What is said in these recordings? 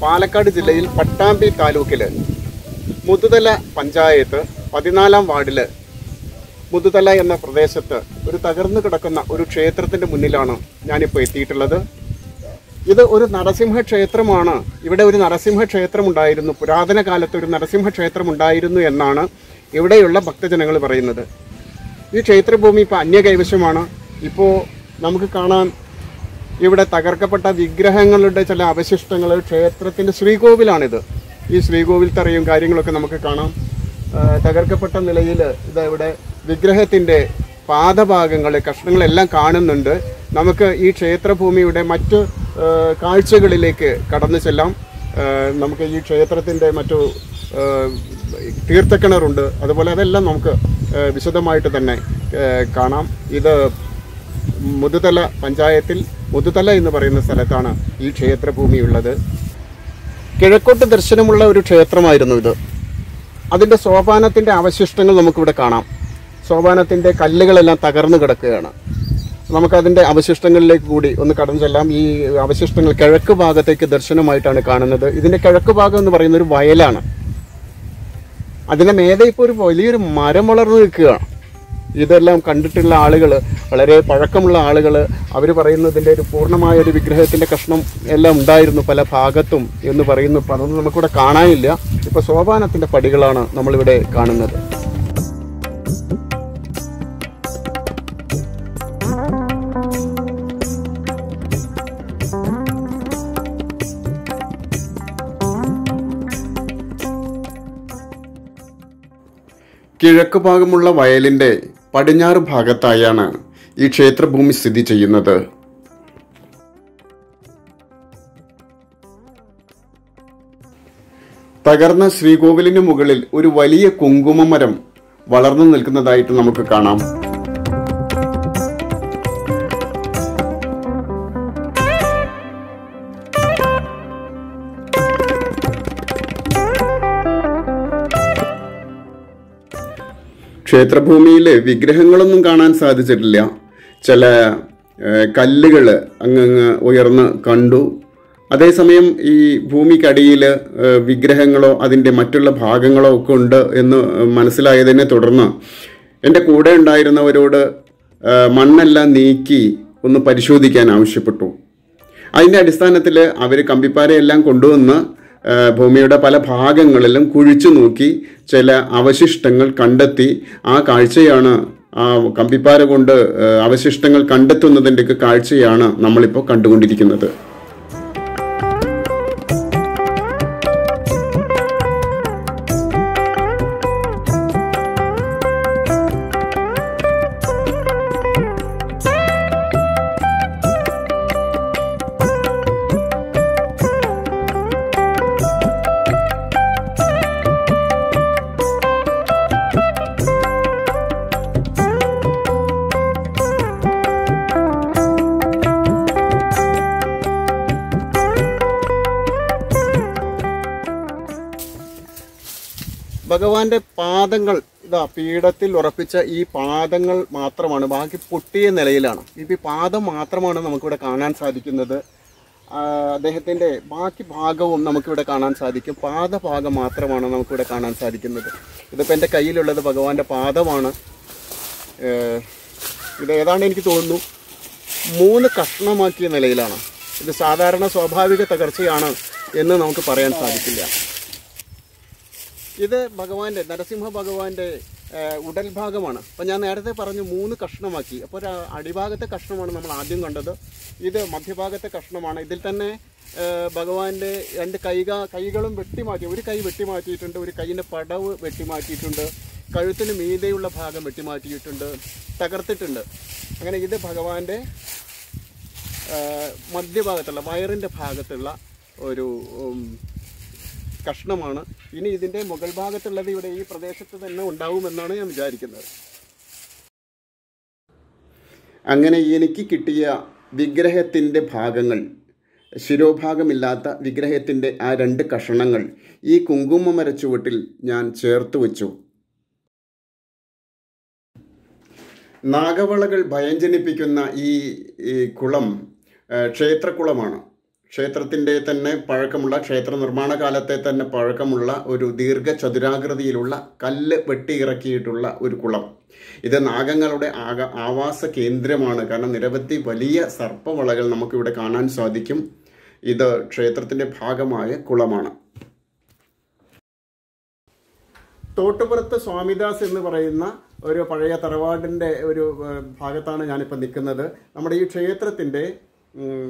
പാലക്കാട് ജില്ലയിൽ പട്ടാമ്പി താലൂക്കില് മുതുതല പഞ്ചായത്ത് പതിനാലാം വാർഡില് മുതുതല എന്ന പ്രദേശത്ത് ഒരു തകർന്നു കിടക്കുന്ന ഒരു ക്ഷേത്രത്തിന്റെ മുന്നിലാണ് ഞാനിപ്പോൾ എത്തിയിട്ടുള്ളത് ഇത് ഒരു നരസിംഹ ക്ഷേത്രമാണ് ഇവിടെ ഒരു നരസിംഹ ക്ഷേത്രം ഉണ്ടായിരുന്നു പുരാതന കാലത്ത് ഒരു നരസിംഹ ക്ഷേത്രം ഉണ്ടായിരുന്നു എന്നാണ് ഇവിടെയുള്ള ഭക്തജനങ്ങൾ പറയുന്നത് ഈ ക്ഷേത്രഭൂമി ഇപ്പോൾ അന്യകൈവശമാണ് ഇപ്പോൾ നമുക്ക് കാണാൻ ഇവിടെ തകർക്കപ്പെട്ട വിഗ്രഹങ്ങളുടെ ചില അവശിഷ്ടങ്ങൾ ക്ഷേത്രത്തിൻ്റെ ശ്രീകോവിലാണിത് ഈ ശ്രീകോവിൽ തറയും കാര്യങ്ങളൊക്കെ നമുക്ക് കാണാം ആ, തകർക്കപ്പെട്ട നിലയിൽ ഇത് ഇവിടെ വിഗ്രഹത്തിൻ്റെ പാദഭാഗങ്ങൾ കഷ്ണങ്ങളെല്ലാം കാണുന്നുണ്ട് നമുക്ക് ഈ ക്ഷേത്രഭൂമിയുടെ മറ്റു ആ, കാഴ്ചകളിലേക്ക് കടന്നു ചെല്ലാം ആ, നമുക്ക് ഈ ക്ഷേത്രത്തിൻ്റെ മറ്റു ആ, തീർത്ഥക്കിണറുണ്ട് അതുപോലെ അതെല്ലാം നമുക്ക് ആ, വിശദമായിട്ട് തന്നെ ആ, കാണാം ഇത് മുതുതല പഞ്ചായത്തിൽ മുതുതല എന്ന് പറയുന്ന സ്ഥലത്താണ് ഈ ക്ഷേത്രഭൂമി ഉള്ളത് കിഴക്കോട്ട് ദർശനമുള്ള ഒരു ക്ഷേത്രമായിരുന്നു ഇത് അതിൻ്റെ സോപാനത്തിൻ്റെ അവശിഷ്ടങ്ങൾ നമുക്കിവിടെ കാണാം സോപാനത്തിൻ്റെ കല്ലുകളെല്ലാം തകർന്നു കിടക്കുകയാണ് നമുക്കതിൻ്റെ അവശിഷ്ടങ്ങളിലേക്ക് കൂടി ഒന്ന് കടന്നു ചെല്ലാം ഈ അവശിഷ്ടങ്ങൾ കിഴക്ക് ഭാഗത്തേക്ക് ദർശനമായിട്ടാണ് കാണുന്നത് ഇതിൻ്റെ കിഴക്ക് ഭാഗം എന്ന് പറയുന്ന ഒരു വയലാണ് അതിൻ്റെ മേലെ ഇപ്പോൾ ഒരു വലിയൊരു മരം വളർന്നു നിൽക്കുകയാണ് ഇതെല്ലാം കണ്ടിട്ടുള്ള ആളുകൾ വളരെ പഴക്കമുള്ള ആളുകൾ അവർ പറയുന്നതിൻ്റെ ഒരു പൂർണ്ണമായ ഒരു വിഗ്രഹത്തിൻ്റെ കഷ്ണം എല്ലാം ഉണ്ടായിരുന്നു പല ഭാഗത്തും എന്ന് പറയുന്നു അപ്പോൾ അതൊന്നും നമുക്കിവിടെ കാണാനില്ല ഇപ്പോൾ സോപാനത്തിൻ്റെ പടികളാണ് നമ്മളിവിടെ കാണുന്നത് കിഴക്ക് ഭാഗമുള്ള വയലിൻ്റെ പടിഞ്ഞാറ് ഭാഗത്തായാണ് ഈ ക്ഷേത്രഭൂമി സ്ഥിതി ചെയ്യുന്നത് തകർന്ന ശ്രീകോവിലിന് മുകളിൽ ഒരു വലിയ കുങ്കുമമരം വളർന്നു നിൽക്കുന്നതായിട്ട് നമുക്ക് കാണാം ക്ഷേത്രഭൂമിയിൽ വിഗ്രഹങ്ങളൊന്നും കാണാൻ സാധിച്ചിട്ടില്ല ചില കല്ലുകൾ അങ്ങങ്ങ് ഉയർന്ന് കണ്ടു അതേസമയം ഈ ഭൂമിക്കടിയിൽ വിഗ്രഹങ്ങളോ അതിൻ്റെ മറ്റുള്ള ഭാഗങ്ങളോ ഒക്കെ ഉണ്ട് എന്ന് മനസ്സിലായതിനെ തുടർന്ന് എൻ്റെ കൂടെ ഉണ്ടായിരുന്നവരോട് ആ, മണ്ണെല്ലാം നീക്കി ഒന്ന് പരിശോധിക്കാൻ ആവശ്യപ്പെട്ടു അതിൻ്റെ അടിസ്ഥാനത്തിൽ അവർ കമ്പിപ്പാരയെല്ലാം കൊണ്ടുവന്ന് ആ, ഭൂമിയുടെ പല ഭാഗങ്ങളിലും കുഴിച്ചു നോക്കി ചില അവശിഷ്ടങ്ങൾ കണ്ടെത്തി ആ കാഴ്ചയാണ് ആ കമ്പിപ്പാര കൊണ്ട് ആ, അവശിഷ്ടങ്ങൾ കണ്ടെത്തുന്നതിൻ്റെയൊക്കെ കാഴ്ചയാണ് നമ്മളിപ്പോൾ കണ്ടുകൊണ്ടിരിക്കുന്നത് ഭഗവാന്റെ പാദങ്ങൾ ഇതാ പീഠത്തിൽ ഉറപ്പിച്ച ഈ പാദങ്ങൾ മാത്രമാണ് ബാക്കി പൊട്ടിയ നിലയിലാണ് ഇപ്പം ഈ പാദം മാത്രമാണ് നമുക്കിവിടെ കാണാൻ സാധിക്കുന്നത് ആ, അദ്ദേഹത്തിൻ്റെ ബാക്കി ഭാഗവും നമുക്കിവിടെ കാണാൻ സാധിക്കും പാദഭാഗം മാത്രമാണ് നമുക്കിവിടെ കാണാൻ സാധിക്കുന്നത് ഇതിപ്പോൾ എൻ്റെ കയ്യിലുള്ളത് ഭഗവാന്റെ പാദമാണ് ഏഹ്, ഇത് ഏതാണ്ട് എനിക്ക് തോന്നുന്നു മൂന്ന് കഷ്ണമാക്കിയ നിലയിലാണ് ഇത് സാധാരണ സ്വാഭാവിക തകർച്ചയാണ് എന്ന് നമുക്ക് പറയാൻ സാധിക്കില്ല ഇത് ഭഗവാന്റെ നരസിംഹ ഭഗവാന്റെ ഏഹ്, ഉടൽ ഭാഗമാണ് അപ്പം ഞാൻ നേരത്തെ പറഞ്ഞു മൂന്ന് കഷ്ണമാക്കി അപ്പോൾ ഒരു അടിഭാഗത്തെ കഷ്ണമാണ് നമ്മൾ ആദ്യം കണ്ടത് ഇത് മധ്യഭാഗത്തെ കഷ്ണമാണ് ഇതിൽ തന്നെ ഏഹ്, ഭഗവാന്റെ രണ്ട് കൈക കൈകളും വെട്ടിമാറ്റി ഒരു കൈ വെട്ടിമാറ്റിയിട്ടുണ്ട് ഒരു കൈയിൻ്റെ പടവ് വെട്ടിമാറ്റിയിട്ടുണ്ട് കഴുത്തിന് മീതെയുള്ള ഭാഗം വെട്ടിമാറ്റിയിട്ടുണ്ട് തകർത്തിട്ടുണ്ട് അങ്ങനെ ഇത് ഭഗവാന്റെ ഏഹ്, മധ്യഭാഗത്തുള്ള വയറിൻ്റെ ഭാഗത്തുള്ള ഒരു ഉം, കഷ്ണമാണ് ഇനി ഇതിൻ്റെ മുകൾ ഭാഗത്തുള്ളത് ഇവിടെ ഈ പ്രദേശത്ത് തന്നെ ഉണ്ടാവുമെന്നാണ് ഞാൻ വിചാരിക്കുന്നത് അങ്ങനെ എനിക്ക് കിട്ടിയ വിഗ്രഹത്തിൻ്റെ ഭാഗങ്ങൾ ശിരോഭാഗമില്ലാത്ത വിഗ്രഹത്തിൻ്റെ ആ രണ്ട് കഷണങ്ങൾ ഈ കുങ്കുമ മരച്ചുവട്ടിൽ ഞാൻ ചേർത്ത് വെച്ചു നാഗവളകൾ ഭയം ജനിപ്പിക്കുന്ന ഈ ഈ കുളം ആ, ക്ഷേത്രക്കുളമാണ് ക്ഷേത്രത്തിൻ്റെ തന്നെ പഴക്കമുള്ള ക്ഷേത്ര നിർമ്മാണ കാലത്തെ തന്നെ പഴക്കമുള്ള ഒരു ദീർഘ ചതുരാകൃതിയിലുള്ള കല്ല് വെട്ടിയിറക്കിയിട്ടുള്ള ഒരു കുളം ഇത് നാഗങ്ങളുടെ ആക ആവാസ കേന്ദ്രമാണ് കാരണം നിരവധി വലിയ സർപ്പവളകൾ നമുക്കിവിടെ കാണാൻ സാധിക്കും ഇത് ക്ഷേത്രത്തിൻ്റെ ഭാഗമായ കുളമാണ് തോട്ടുപുറത്ത് സ്വാമിദാസ് എന്ന് പറയുന്ന ഒരു പഴയ തറവാടിൻ്റെ ഒരു ഏഹ്, ഭാഗത്താണ് ഞാനിപ്പോൾ നിൽക്കുന്നത് നമ്മുടെ ഈ ക്ഷേത്രത്തിൻ്റെ ഉം,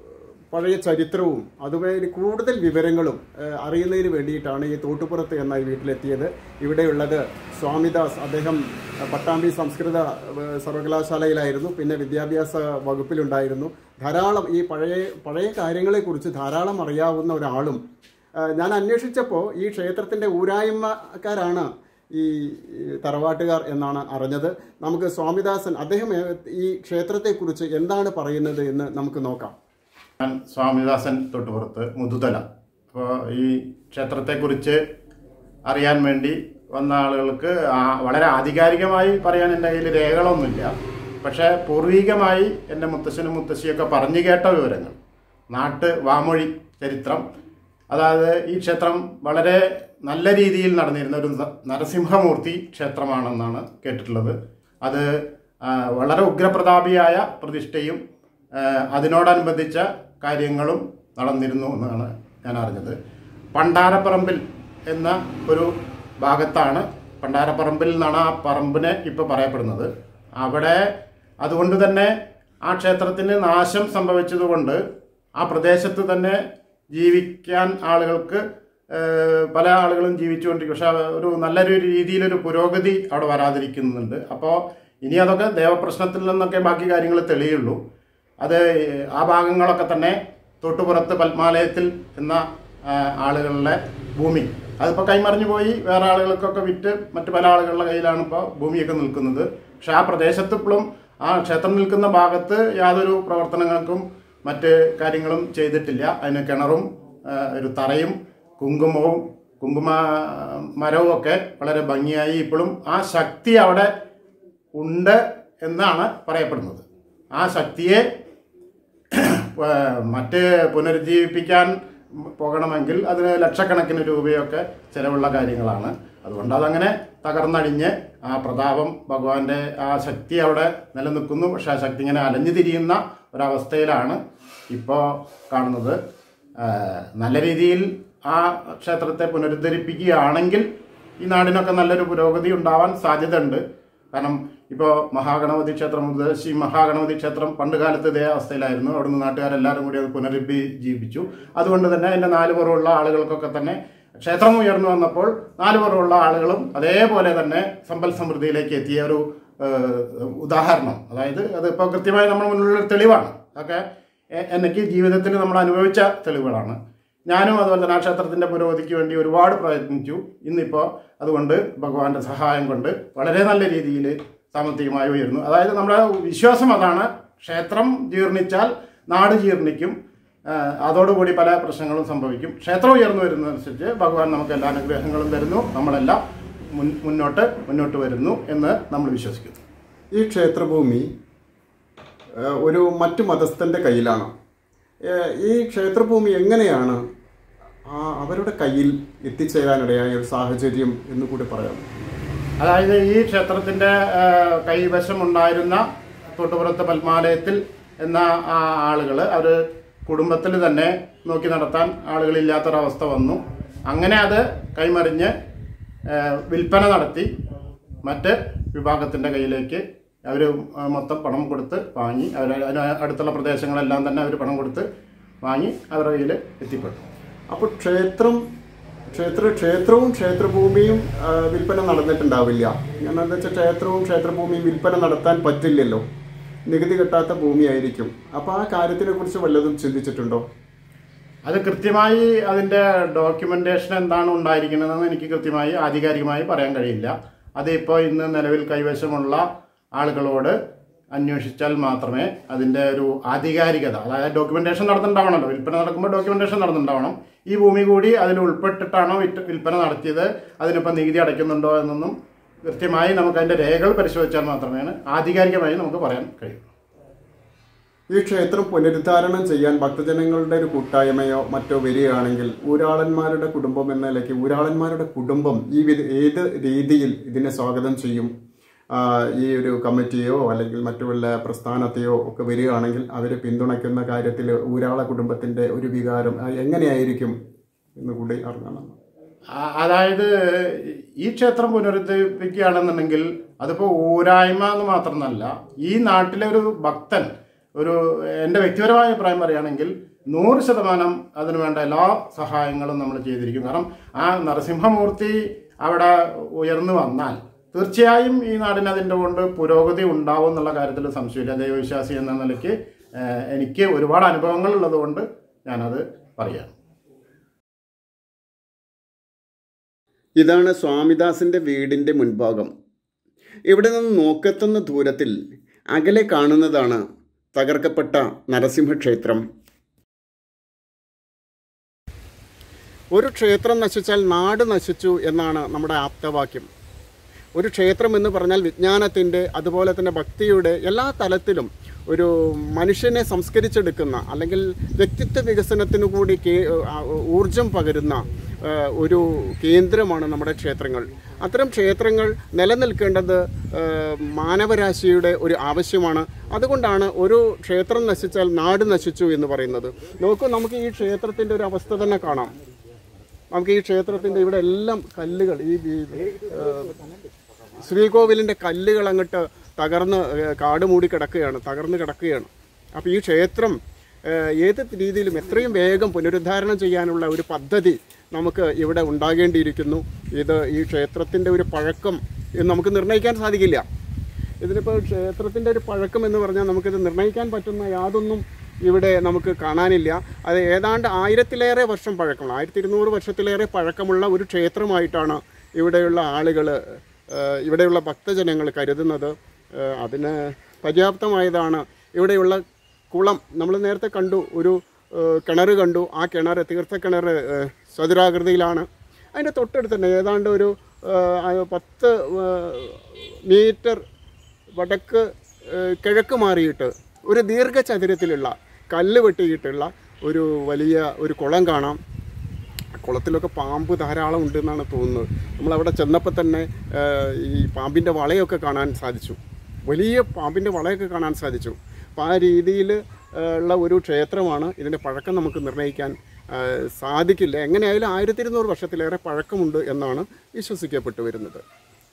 പഴയ ചരിത്രവും അതുപോലെ കൂടുതൽ വിവരങ്ങളും ഏഹ്, അറിയുന്നതിന് വേണ്ടിയിട്ടാണ് ഈ തോട്ടുപുറത്ത് എന്ന ഈ വീട്ടിലെത്തിയത് ഇവിടെയുള്ളത് സ്വാമിദാസ് അദ്ദേഹം ഏഹ്, പട്ടാമ്പി സംസ്കൃത ഏഹ്, സർവകലാശാലയിലായിരുന്നു പിന്നെ വിദ്യാഭ്യാസ വകുപ്പിലുണ്ടായിരുന്നു ധാരാളം ഈ പഴയ പഴയ കാര്യങ്ങളെക്കുറിച്ച് ധാരാളം അറിയാവുന്ന ഒരാളും ഏഹ്, ഞാൻ അന്വേഷിച്ചപ്പോൾ ഈ ക്ഷേത്രത്തിൻ്റെ ഊരായ്മക്കാരാണ് ഈ ഈ തറവാട്ടുകാർ എന്നാണ് അറിഞ്ഞത് നമുക്ക് സ്വാമിദാസൻ അദ്ദേഹം ഏഹ്, ഈ ക്ഷേത്രത്തെക്കുറിച്ച് എന്താണ് പറയുന്നത് എന്ന് നമുക്ക് നോക്കാം ഞാൻ സ്വാമിദാസൻ തൊട്ടുപുറത്ത് മുതുതല അപ്പോൾ ഈ ക്ഷേത്രത്തെക്കുറിച്ച് അറിയാൻ വേണ്ടി വന്ന ആളുകൾക്ക് ആ- വളരെ ആധികാരികമായി പറയാൻ എൻ്റെ കയ്യിൽ രേഖകളൊന്നുമില്ല പക്ഷേ പൂർവികമായി എൻ്റെ മുത്തശ്ശനും മുത്തശ്ശിയൊക്കെ പറഞ്ഞു കേട്ട വിവരങ്ങൾ നാട്ട് വാമൊഴി ചരിത്രം അതായത് ഈ ക്ഷേത്രം വളരെ നല്ല രീതിയിൽ നടന്നിരുന്ന ഒരു ന- നരസിംഹമൂർത്തി ക്ഷേത്രമാണെന്നാണ് കേട്ടിട്ടുള്ളത് അത് ആ, വളരെ ഉഗ്രപ്രതാപിയായ പ്രതിഷ്ഠയും ആ, അതിനോടനുബന്ധിച്ച കാര്യങ്ങളും നടന്നിരുന്നു എന്നാണ് ഞാൻ അറിഞ്ഞത് പണ്ടാരപ്പറമ്പിൽ എന്ന ഒരു ഭാഗത്താണ് പണ്ടാരപ്പറമ്പിൽ നിന്നാണ് ആ പറമ്പിനെ ഇപ്പോൾ പറയപ്പെടുന്നത് അവിടെ അതുകൊണ്ട് തന്നെ ആ ക്ഷേത്രത്തിന് നാശം സംഭവിച്ചതുകൊണ്ട് ആ പ്രദേശത്ത് തന്നെ ജീവിക്കാൻ ആളുകൾക്ക് ഏഹ്, പല ആളുകളും ജീവിച്ചുകൊണ്ടിരിക്കും പക്ഷെ ഒരു നല്ലൊരു രീതിയിലൊരു പുരോഗതി അവിടെ വരാതിരിക്കുന്നുണ്ട് അപ്പോൾ ഇനി അതൊക്കെ ദേവപ്രശ്നത്തിൽ നിന്നൊക്കെ ബാക്കി കാര്യങ്ങൾ തെളിയുള്ളൂ അത് ആ ഭാഗങ്ങളൊക്കെ തന്നെ തൊട്ടുപുറത്ത് പത്മാലയത്തിൽ എന്ന ആ, ആളുകളുടെ ഭൂമി അതിപ്പോൾ കൈമറിഞ്ഞു പോയി വേറെ ആളുകൾക്കൊക്കെ വിറ്റ് മറ്റു പല ആളുകളുടെ കയ്യിലാണ് ഇപ്പോൾ ഭൂമിയൊക്കെ നിൽക്കുന്നത് പക്ഷെ ആ പ്രദേശത്ത് ഇപ്പോഴും ആ ക്ഷേത്രം നിൽക്കുന്ന ഭാഗത്ത് യാതൊരു പ്രവർത്തനങ്ങൾക്കും മറ്റ് കാര്യങ്ങളും ചെയ്തിട്ടില്ല അതിന് കിണറും ആ, ഒരു തറയും കുങ്കുമവും കുങ്കുമ മരവും ഒക്കെ വളരെ ഭംഗിയായി ഇപ്പോഴും ആ ശക്തി അവിടെ ഉണ്ട് എന്നാണ് പറയപ്പെടുന്നത് ആ ശക്തിയെ ഏഹ്, മറ്റ് പുനരുജ്ജീവിപ്പിക്കാൻ പോകണമെങ്കിൽ അതിന് ലക്ഷക്കണക്കിന് രൂപയൊക്കെ ചിലവുള്ള കാര്യങ്ങളാണ് അതുകൊണ്ട് അതങ്ങനെ തകർന്നടിഞ്ഞ് ആ പ്രതാപം ഭഗവാന്റെ ആ ശക്തി അവിടെ നിലനിൽക്കുന്നു പക്ഷെ ആ ശക്തി ഇങ്ങനെ അലഞ്ഞു തിരിയുന്ന ഒരവസ്ഥയിലാണ് ഇപ്പോൾ കാണുന്നത് ഏഹ്, നല്ല രീതിയിൽ ആ ക്ഷേത്രത്തെ പുനരുദ്ധരിപ്പിക്കുകയാണെങ്കിൽ ഈ നാടിനൊക്കെ നല്ലൊരു പുരോഗതി ഉണ്ടാവാൻ സാധ്യതയുണ്ട് കാരണം ഇപ്പോൾ മഹാഗണപതി ക്ഷേത്രം മുതശ്ശി മഹാഗണപതി ക്ഷേത്രം പണ്ട് കാലത്ത് ഇതേ അവസ്ഥയിലായിരുന്നു അവിടുന്ന് നാട്ടുകാരെല്ലാവരും കൂടി അത് പുനരുജ്ജീവിപ്പിച്ചു അതുകൊണ്ട് തന്നെ അതിൻ്റെ നാല് പുറമുള്ള ആളുകൾക്കൊക്കെ തന്നെ ക്ഷേത്രം ഉയർന്നു വന്നപ്പോൾ നാല് പുറമുള്ള ആളുകളും അതേപോലെ തന്നെ സമ്പൽ സമൃദ്ധിയിലേക്ക് എത്തിയ ഒരു ഏഹ്, ഉദാഹരണം അതായത് അതിപ്പോൾ കൃത്യമായി നമ്മുടെ മുന്നിലുള്ള തെളിവാണ് അതൊക്കെ എ- എനിക്ക് ജീവിതത്തിൽ നമ്മൾ അനുഭവിച്ച തെളിവുകളാണ് ഞാനും അതുപോലെ തന്നെ ആ ക്ഷേത്രത്തിന്റെ പുരോഗതിക്ക് വേണ്ടി ഒരുപാട് പ്രയത്നിച്ചു ഇന്നിപ്പോൾ അതുകൊണ്ട് ഭഗവാന്റെ സഹായം കൊണ്ട് വളരെ നല്ല രീതിയിൽ സാമ്പത്തികമായി ഉയർന്നു അതായത് നമ്മുടെ വിശ്വാസം അതാണ് ക്ഷേത്രം ജീർണിച്ചാൽ നാട് ജീർണിക്കും ആ, അതോടുകൂടി പല പ്രശ്നങ്ങളും സംഭവിക്കും ക്ഷേത്രം ഉയർന്നു വരുന്നതനുസരിച്ച് ഭഗവാൻ നമുക്ക് എല്ലാ അനുഗ്രഹങ്ങളും തരുന്നു നമ്മളെല്ലാം മുൻ മുന്നോട്ട് മുന്നോട്ട് വരുന്നു എന്ന് നമ്മൾ വിശ്വസിക്കുന്നു ഈ ക്ഷേത്രഭൂമി ഏഹ്, ഒരു മറ്റു മതസ്ഥന്റെ കയ്യിലാണ് ഏഹ്, ഈ ക്ഷേത്രഭൂമി എങ്ങനെയാണ് ആ അവരുടെ കയ്യിൽ എത്തിച്ചേരാനിടയായ ഒരു സാഹചര്യം എന്ന് കൂടി പറയാം അതായത് ഈ ക്ഷേത്രത്തിന്റെ ആ, കൈവശമുണ്ടായിരുന്ന തൊട്ടുപുറത്ത് പത്മാലയത്തിൽ എന്ന ആ ആളുകൾ അവർ കുടുംബത്തിൽ തന്നെ നോക്കി നടത്താൻ ആളുകളില്ലാത്തൊരവസ്ഥ വന്നു അങ്ങനെ അത് കൈമറിഞ്ഞ് ആ, വിൽപ്പന നടത്തി മറ്റ് വിഭാഗത്തിന്റെ കയ്യിലേക്ക് അവർ മൊത്തം പണം കൊടുത്ത് വാങ്ങി അവർ അതിന് അടുത്തുള്ള പ്രദേശങ്ങളെല്ലാം തന്നെ അവർ പണം കൊടുത്ത് വാങ്ങി അവരുടെ കയ്യിൽ എത്തിപ്പെട്ടു അപ്പോൾ ക്ഷേത്രം ക്ഷേത്ര ക്ഷേത്രവും ക്ഷേത്രഭൂമിയും ആ, വിൽപ്പന നടന്നിട്ടുണ്ടാവില്ല എന്താണെന്ന് വെച്ചാൽ ക്ഷേത്രവും ക്ഷേത്രഭൂമിയും വിൽപ്പന നടത്താൻ പറ്റില്ലല്ലോ നികുതി കെട്ടാത്ത ഭൂമിയായിരിക്കും അപ്പോൾ ആ കാര്യത്തിനെ കുറിച്ച് വല്ലതും ചിന്തിച്ചിട്ടുണ്ടോ അത് കൃത്യമായി അതിന്റെ ഡോക്യുമെന്റേഷൻ എന്താണ് ഉണ്ടായിരിക്കുന്നതെന്ന് എനിക്ക് കൃത്യമായി ആധികാരികമായി പറയാൻ കഴിയില്ല അത് ഇപ്പോൾ ഇന്ന് നിലവിൽ കൈവശമുള്ള ആളുകളോട് അന്വേഷിച്ചാൽ മാത്രമേ അതിന്റെ ഒരു ആധികാരികത അതായത് ഡോക്യുമെന്റേഷൻ നടന്നിട്ടുണ്ടാവണമല്ലോ വിൽപ്പന നടക്കുമ്പോൾ ഡോക്യുമെന്റേഷൻ നടന്നിട്ടുണ്ടാവണം ഈ ഭൂമി കൂടി അതിൽ ഉൾപ്പെട്ടിട്ടാണോ വിറ്റ് വിൽപ്പന നടത്തിയത് അതിനിപ്പോൾ നികുതി അടയ്ക്കുന്നുണ്ടോ എന്നൊന്നും കൃത്യമായി നമുക്ക് അതിന്റെ രേഖകൾ പരിശോധിച്ചാൽ മാത്രമേ ആധികാരികമായി നമുക്ക് പറയാൻ കഴിയൂ ഈ ക്ഷേത്രം പുനരുദ്ധാരണം ചെയ്യാൻ ഭക്തജനങ്ങളുടെ ഒരു കൂട്ടായ്മയോ മറ്റോ വരികയാണെങ്കിൽ ഊരാളന്മാരുടെ കുടുംബം എന്ന നിലയ്ക്ക് ഊരാളന്മാരുടെ കുടുംബം ഈ വിധ ഏത് രീതിയിൽ ഇതിനെ സ്വാഗതം ചെയ്യും ആ, ഈ ഒരു കമ്മിറ്റിയോ അല്ലെങ്കിൽ മറ്റു വല്ല പ്രസ്ഥാനത്തെയോ ഒക്കെ വരികയാണെങ്കിൽ അവരെ പിന്തുണയ്ക്കുന്ന കാര്യത്തിൽ ഊരാള കുടുംബത്തിന്റെ ഒരു വികാരം ആ, എങ്ങനെയായിരിക്കും എന്ന് കൂടി അറിയണം ആ- അതായത് ഈ ക്ഷേത്രം പുനരുദ്ധരിപ്പിക്കുകയാണെന്നുണ്ടെങ്കിൽ അതിപ്പോൾ ഊരായ്മ എന്ന് മാത്രമല്ല ഈ നാട്ടിലെ ഒരു ഭക്തൻ ഒരു എൻ്റെ വ്യക്തിപരമായ അഭിപ്രായം പറയുകയാണെങ്കിൽ നൂറ് ശതമാനം അതിനു വേണ്ട എല്ലാ സഹായങ്ങളും നമ്മൾ ചെയ്തിരിക്കും കാരണം ആ നരസിംഹമൂർത്തി അവിടെ ഉയർന്നു വന്നാൽ തീർച്ചയായും ഈ നാടിന് അതിൻ്റെ കൊണ്ട് പുരോഗതി ഉണ്ടാവും എന്നുള്ള കാര്യത്തിൽ സംശയമില്ല ദൈവവിശ്വാസി എന്ന നിലയ്ക്ക് ഏഹ്, എനിക്ക് ഒരുപാട് അനുഭവങ്ങൾ ഉള്ളതുകൊണ്ട് ഞാനത് പറയാം ഇതാണ് സ്വാമിദാസിന്റെ വീടിന്റെ മുൻഭാഗം ഇവിടെ നിന്ന് നോക്കെത്തുന്ന ദൂരത്തിൽ അകലെ കാണുന്നതാണ് തകർക്കപ്പെട്ട നരസിംഹക്ഷേത്രം ഒരു ക്ഷേത്രം നശിച്ചാൽ നാട് നശിച്ചു എന്നാണ് നമ്മുടെ ആപ്തവാക്യം ഒരു ക്ഷേത്രം എന്ന് പറഞ്ഞാൽ വിജ്ഞാനത്തിൻ്റെ അതുപോലെ തന്നെ ഭക്തിയുടെ എല്ലാ തലത്തിലും ഒരു മനുഷ്യനെ സംസ്കരിച്ചെടുക്കുന്ന അല്ലെങ്കിൽ വ്യക്തിത്വ വികസനത്തിനു കൂടി കേ- ആ, ഊർജം പകരുന്ന ആ, ഒരു കേന്ദ്രമാണ് നമ്മുടെ ക്ഷേത്രങ്ങൾ അത്തരം ക്ഷേത്രങ്ങൾ നിലനിൽക്കേണ്ടത് ആ, മാനവരാശിയുടെ ഒരു ആവശ്യമാണ് അതുകൊണ്ടാണ് ഒരു ക്ഷേത്രം നശിച്ചാൽ നാട് നശിച്ചു എന്ന് പറയുന്നത് നോക്കൂ നമുക്ക് ഈ ക്ഷേത്രത്തിൻ്റെ ഒരു അവസ്ഥ തന്നെ കാണാം നമുക്ക് ഈ ക്ഷേത്രത്തിൻ്റെ ഇവിടെ എല്ലാം കല്ലുകൾ ഈ ഈ, ആ, ശ്രീകോവിലിൻ്റെ കല്ലുകൾ അങ്ങോട്ട് തകർന്ന് ഏഹ്, കാട് മൂടി കിടക്കുകയാണ് തകർന്ന് കിടക്കുകയാണ് അപ്പോൾ ഈ ക്ഷേത്രം ഏഹ്, ഏത് രീതിയിലും എത്രയും വേഗം പുനരുദ്ധാരണം ചെയ്യാനുള്ള ഒരു പദ്ധതി നമുക്ക് ഇവിടെ ഉണ്ടാകേണ്ടിയിരിക്കുന്നു ഇത് ഈ ക്ഷേത്രത്തിൻ്റെ ഒരു പഴക്കം ഇത് നമുക്ക് നിർണ്ണയിക്കാൻ സാധിക്കില്ല ഇതിനിപ്പോൾ ക്ഷേത്രത്തിൻ്റെ ഒരു പഴക്കം എന്ന് പറഞ്ഞാൽ നമുക്കിത് നിർണ്ണയിക്കാൻ പറ്റുന്ന യാതൊന്നും ഇവിടെ നമുക്ക് കാണാനില്ല അത് ഏതാണ്ട് ആയിരത്തിലേറെ വർഷം പഴക്കമുള്ള ആയിരത്തി ഇരുന്നൂറ് വർഷത്തിലേറെ പഴക്കമുള്ള ഒരു ക്ഷേത്രമായിട്ടാണ് ഇവിടെയുള്ള ആളുകൾ ഇവിടെയുള്ള ഭക്തജനങ്ങൾ കരുതുന്നത് ഏഹ് അതിന് പര്യാപ്തമായതാണ് ഇവിടെയുള്ള കുളം നമ്മൾ നേരത്തെ കണ്ടു ഒരു ഏഹ് കിണർ കണ്ടു ആ കിണർ തീർത്ഥ കിണർ ഏഹ് ചതുരാകൃതിയിലാണ് അതിൻ്റെ തൊട്ടടുത്ത് തന്നെ ഏതാണ്ട് ഒരു ഏഹ്, ആ പത്ത് ഏഹ്, മീറ്റർ വടക്ക് ഏഹ്, കിഴക്ക് മാറിയിട്ട് ഒരു ദീർഘചതുരത്തിലുള്ള കല്ല് വെട്ടിയിട്ടുള്ള ഒരു വലിയ ഒരു കുളം കാണാം കുളത്തിലൊക്കെ പാമ്പ് ധാരാളം ഉണ്ട് എന്നാണ് തോന്നുന്നത് നമ്മളവിടെ ചെന്നപ്പോൾ തന്നെ ഏഹ്, ഈ പാമ്പിൻ്റെ വളയൊക്കെ കാണാൻ സാധിച്ചു വലിയ പാമ്പിൻ്റെ വളയൊക്കെ കാണാൻ സാധിച്ചു അപ്പോൾ ആ രീതിയിൽ ഉള്ള ഒരു ക്ഷേത്രമാണ് ഇതിൻ്റെ പഴക്കം നമുക്ക് നിർണ്ണയിക്കാൻ ഏഹ്, സാധിക്കില്ല എങ്ങനെയായാലും ആയിരത്തി ഇരുന്നൂറ് വർഷത്തിലേറെ പഴക്കമുണ്ട് എന്നാണ് വിശ്വസിക്കപ്പെട്ടു വരുന്നത്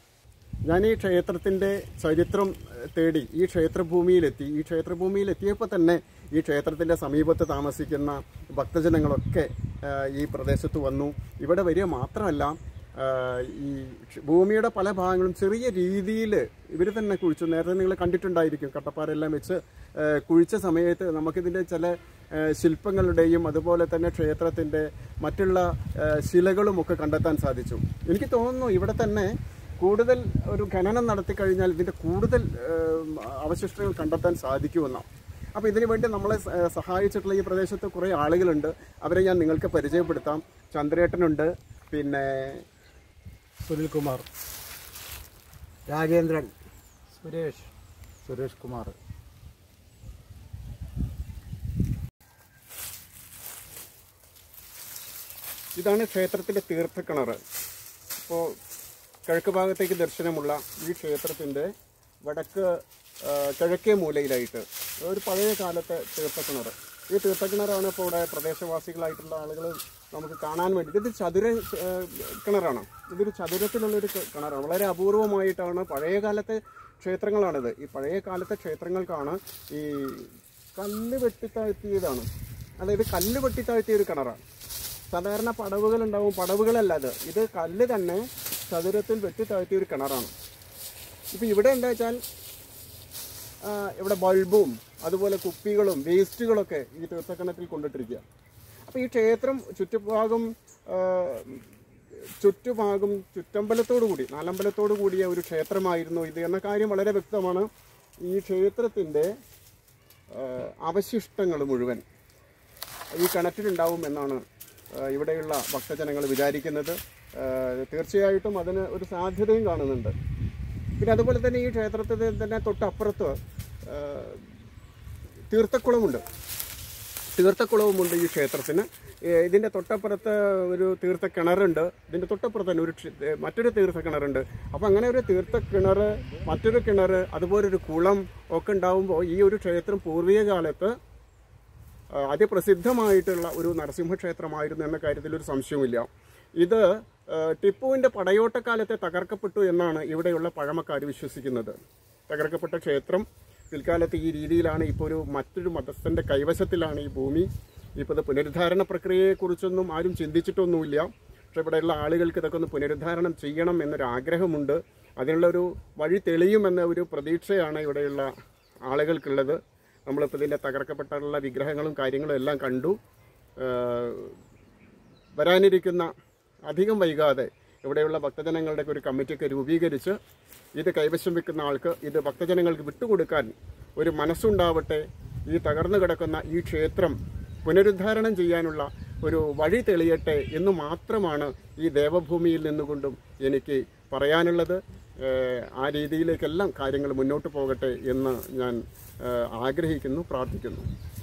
ഞാൻ ഈ ക്ഷേത്രത്തിൻ്റെ ചരിത്രം ഏഹ്, തേടി ഈ ക്ഷേത്രഭൂമിയിലെത്തി ഈ ക്ഷേത്രഭൂമിയിൽ എത്തിയപ്പോൾ തന്നെ ഈ ക്ഷേത്രത്തിൻ്റെ സമീപത്ത് താമസിക്കുന്ന ഭക്തജനങ്ങളൊക്കെ ഏഹ്, ഈ പ്രദേശത്ത് വന്നു ഇവിടെ വരിക മാത്രമല്ല ഏഹ്, ഈ ക്ഷ- ഭൂമിയുടെ പല ഭാഗങ്ങളും ചെറിയ രീതിയിൽ ഇവർ തന്നെ കുഴിച്ചു നേരത്തെ നിങ്ങൾ കണ്ടിട്ടുണ്ടായിരിക്കും കട്ടപ്പാറെല്ലാം വെച്ച് ഏഹ്, കുഴിച്ച സമയത്ത് നമുക്കിതിൻ്റെ ചില ഏഹ്, ശില്പങ്ങളുടെയും അതുപോലെ തന്നെ ക്ഷേത്രത്തിൻ്റെ മറ്റുള്ള ഏഹ്, ശിലകളും ഒക്കെ കണ്ടെത്താൻ സാധിച്ചു എനിക്ക് തോന്നുന്നു ഇവിടെ തന്നെ കൂടുതൽ ഒരു ഖനനം നടത്തി കഴിഞ്ഞാൽ ഇതിൻ്റെ കൂടുതൽ ഏഹ്, അവശിഷ്ടങ്ങൾ കണ്ടെത്താൻ സാധിക്കുമെന്നാണ് അപ്പോൾ ഇതിനു വേണ്ടി നമ്മളെ സ- ഏഹ് സഹായിച്ചിട്ടുള്ള ഈ പ്രദേശത്ത് കുറേ ആളുകളുണ്ട് അവരെ ഞാൻ നിങ്ങൾക്ക് പരിചയപ്പെടുത്താം ചന്ദ്രേട്ടനുണ്ട് പിന്നെ സുനിൽകുമാർ രാജേന്ദ്രൻ സുരേഷ് സുരേഷ് കുമാർ ഇതാണ് ക്ഷേത്രത്തിൻ്റെ തീർത്ഥക്കിണർ ഇപ്പോൾ കിഴക്ക് ഭാഗത്തേക്ക് ദർശനമുള്ള ഈ ക്ഷേത്രത്തിൻ്റെ വടക്ക് ആ, കിഴക്കേ മൂലയിലായിട്ട് ഒരു പഴയ കാലത്തെ തീർത്ഥക്കിണർ ഈ തീർത്ഥക്കിണറാണ് ഇപ്പോൾ ഇവിടെ പ്രദേശവാസികളായിട്ടുള്ള ആളുകൾ നമുക്ക് കാണാൻ വേണ്ടി ഇത് ചതുര ആ, കിണറാണ് ഇതൊരു ചതുരത്തിലുള്ളൊരു കി- കിണറാണ് വളരെ അപൂർവമായിട്ടാണ് പഴയ കാലത്തെ ക്ഷേത്രങ്ങളാണിത് ഈ പഴയ കാലത്തെ ക്ഷേത്രങ്ങൾക്കാണ് ഈ കല്ല് വെട്ടിത്താഴ്ത്തിയതാണ് അതായത് കല്ല് വെട്ടിത്താഴ്ത്തിയ ഒരു കിണറാണ് സാധാരണ പടവുകൾ ഉണ്ടാവും പടവുകളല്ല അത് ഇത് കല്ല് തന്നെ ചതുരത്തിൽ വെട്ടിത്താഴ്ത്തിയ ഒരു കിണറാണ് ഇപ്പം ഇവിടെ എന്താ വെച്ചാൽ ആ, ഇവിടെ ബൾബും അതുപോലെ കുപ്പികളും വേസ്റ്റുകളൊക്കെ ഈ തീർത്ഥക്കിണറ്റിൽ കൊണ്ടിട്ടിരിക്കുക അപ്പോൾ ഈ ക്ഷേത്രം ചുറ്റുഭാഗം ആ, ചുറ്റുഭാഗം ചുറ്റമ്പലത്തോടു കൂടി നാലമ്പലത്തോടു കൂടിയ ഒരു ക്ഷേത്രമായിരുന്നു ഇത് എന്ന കാര്യം വളരെ വ്യക്തമാണ് ഈ ക്ഷേത്രത്തിൻ്റെ അവശിഷ്ടങ്ങൾ മുഴുവൻ ഈ കിണറ്റിലുണ്ടാവും എന്നാണ് ആ, ഇവിടെയുള്ള ഭക്തജനങ്ങൾ വിചാരിക്കുന്നത് ആ, തീർച്ചയായിട്ടും അതിന് ഒരു സാധ്യതയും കാണുന്നുണ്ട് പിന്നെ അതുപോലെ തന്നെ ഈ ക്ഷേത്രത്തിൽ തന്നെ തൊട്ടപ്പുറത്ത് ആ, തീർത്ഥക്കുളമുണ്ട് തീർത്ഥക്കുളവുമുണ്ട് ഈ ക്ഷേത്രത്തിന് ഏ, ഇതിൻ്റെ തൊട്ടപ്പുറത്ത് ഒരു തീർത്ഥ കിണറുണ്ട് ഇതിൻ്റെ തൊട്ടപ്പുറത്ത് തന്നെ ഒരു ക്ഷ- ഏ, മറ്റൊരു തീർത്ഥ കിണറുണ്ട് അപ്പോൾ അങ്ങനെ ഒരു തീർത്ഥ കിണർ മറ്റൊരു കിണർ അതുപോലൊരു കുളം ഒക്കെ ഉണ്ടാവുമ്പോൾ ഈ ഒരു ക്ഷേത്രം പൂർവിക കാലത്ത് ആ, അതിപ്രസിദ്ധമായിട്ടുള്ള ഒരു നരസിംഹക്ഷേത്രമായിരുന്നു എന്ന കാര്യത്തിൽ ഒരു സംശയവുമില്ല ഇത് ആ, ടിപ്പുവിൻ്റെ പടയോട്ടക്കാലത്തെ തകർക്കപ്പെട്ടു എന്നാണ് ഇവിടെയുള്ള പഴമക്കാർ വിശ്വസിക്കുന്നത് തകർക്കപ്പെട്ട ക്ഷേത്രം പിൽക്കാലത്ത് ഈ രീതിയിലാണ് ഇപ്പോൾ ഒരു മറ്റൊരു മതസ്ഥൻ്റെ കൈവശത്തിലാണ് ഈ ഭൂമി ഇപ്പോൾ ഇത് പുനരുദ്ധാരണ പ്രക്രിയയെക്കുറിച്ചൊന്നും ആരും ചിന്തിച്ചിട്ടൊന്നുമില്ല പക്ഷേ ഇവിടെയുള്ള ആളുകൾക്ക് ഇതൊക്കെ ഒന്ന് പുനരുദ്ധാരണം ചെയ്യണം എന്നൊരു ആഗ്രഹമുണ്ട് അതിനുള്ളൊരു വഴി തെളിയുമെന്ന ഒരു പ്രതീക്ഷയാണ് ഇവിടെയുള്ള ആളുകൾക്കുള്ളത് നമ്മളിപ്പോൾ ഇതിൻ്റെ തകർക്കപ്പെട്ടുള്ള വിഗ്രഹങ്ങളും കാര്യങ്ങളും എല്ലാം കണ്ടു ഏഹ് വരാനിരിക്കുന്ന അധികം വൈകാതെ ഇവിടെയുള്ള ഭക്തജനങ്ങളുടെ ഒരു കമ്മിറ്റിയൊക്കെ രൂപീകരിച്ച് ഇത് കൈവശം വെക്കുന്ന ആൾക്ക് ഇത് ഭക്തജനങ്ങൾക്ക് വിട്ടുകൊടുക്കാൻ ഒരു മനസ്സുണ്ടാവട്ടെ ഈ തകർന്നു കിടക്കുന്ന ഈ ക്ഷേത്രം പുനരുദ്ധാരണം ചെയ്യാനുള്ള ഒരു വഴി തെളിയട്ടെ എന്ന് മാത്രമാണ് ഈ ദേവഭൂമിയിൽ നിന്നുകൊണ്ടും എനിക്ക് പറയാനുള്ളത് ഏഹ് ആ രീതിയിലേക്കെല്ലാം കാര്യങ്ങൾ മുന്നോട്ട് പോകട്ടെ എന്ന് ഞാൻ ഏഹ് ആഗ്രഹിക്കുന്നു പ്രാർത്ഥിക്കുന്നു